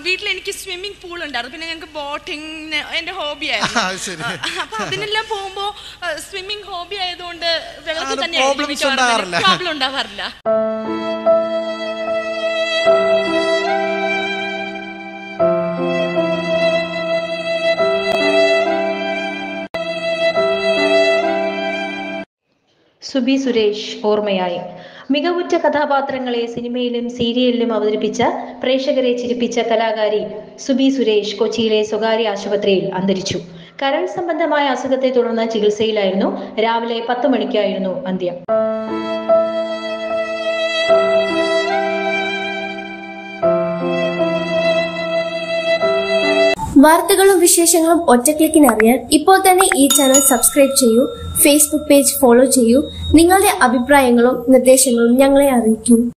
വീട്ടിൽ എനിക്ക് swimming pool ഉണ്ടായിരുന്നു പിന്നെ ഞങ്ങൾക്ക് ബോട്ടിംഗ് എന്റെ ഹോബി ആ, ആയിരുന്നു ശരി. ആ, അപ്പൊ അതിനെല്ലാം പോകുമ്പോ സ്വിമ്മിംഗ് ഹോബി ആയതുകൊണ്ട് വെള്ളത്തിൽ അത് തന്നെ problems ഉണ്ടാകാറില്ല. പ്രോബ്ലം ഉണ്ടാവാറില്ല സുബി സുരേഷ് ഓർമ്മയായി മികവുറ്റ കഥാപാത്രങ്ങളെ സിനിമയിലും സീരിയലിലും അവതരിപ്പിച്ച പ്രേക്ഷകരെ ചിരിപ്പിച്ച കലാകാരി സുബി സുരേഷ് കൊച്ചിയിലെ സ്വകാര്യ ആശുപത്രിയിൽ അന്തരിച്ചു കരൾ സംബന്ധമായ അസുഖത്തെ തുടർന്ന് ചികിത്സയിലായിരുന്നു രാവിലെ പത്ത് മണിക്കായിരുന്നു അന്ത്യം വാർത്തകളും വിശേഷങ്ങളും ഒറ്റക്ലിക്കിന് അറിയാൻ ഇപ്പോൾ തന്നെ ഈ ചാനൽ സബ്സ്ക്രൈബ് ചെയ്യൂ ഫേസ്ബുക്ക് പേജ് ഫോളോ ചെയ്യൂ നിങ്ങളുടെ അഭിപ്രായങ്ങളും നിർദ്ദേശങ്ങളും ഞങ്ങളെ അറിയിക്കൂ